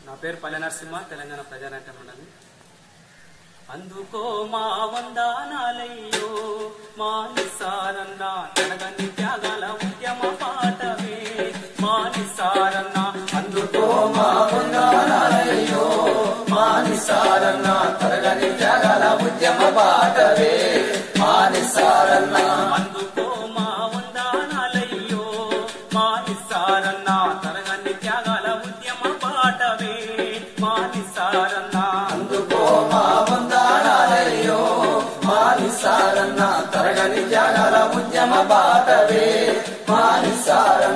నా పేరు పల్లె నరసింహ తెలంగాణ ప్రజానాట్య మండలి అందుకో మా వందానాలయ్యో మా నిస్సారన్న తనగని త్యాగాల ఉద్యమ పాటవే మా నిస్సారన్న అందుకో మా వందానాలయ్యో మా నిస్సారన్న తరగని త్యాగాల ఉద్యమ పాటవే మా నిస్సారన్న అందుకో మా వందానాలయ్యో మా నిస్సారన్న తరగని త్యాగాల ఉద్యమ పాటవే మా నిస్సారన్న అందుకో మా వందానాలయ్యో మా నిస్సారన్న తరగని త్యాగాల ఉద్యమ పాటవే మా నిస్సారన్న